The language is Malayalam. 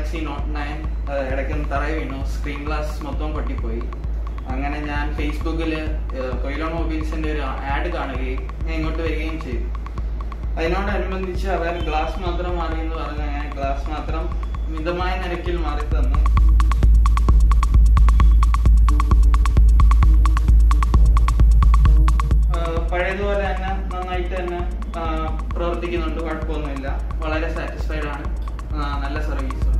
ഗാലക്സി നോട്ട് നയൻ ഇടയ്ക്കൊന്ന് തറ വീണു സ്ക്രീൻ ഗ്ലാസ് മൊത്തം പൊട്ടിപ്പോയി അങ്ങനെ ഞാൻ ഫേസ്ബുക്കിൽ കൊയിലോൺ മൊബൈൽസിന്റെ ഒരു ആഡ് കാണുകയും ഞാൻ ഇങ്ങോട്ട് വരികയും ചെയ്തു അതിനോടനുബന്ധിച്ച് അവർ ഗ്ലാസ് മാത്രം മാറി എന്ന് പറഞ്ഞ് അങ്ങനെ ഗ്ലാസ് മാത്രം മിതമായ നിരക്കിൽ മാറി തന്നു ആഹ് പഴയതുപോലെ തന്നെ നന്നായിട്ട് തന്നെ ആഹ് പ്രവർത്തിക്കുന്നുണ്ട് കുഴപ്പമൊന്നുമില്ല വളരെ സാറ്റിസ്ഫൈഡ് ആണ് ആഹ് നല്ല സർവീസ്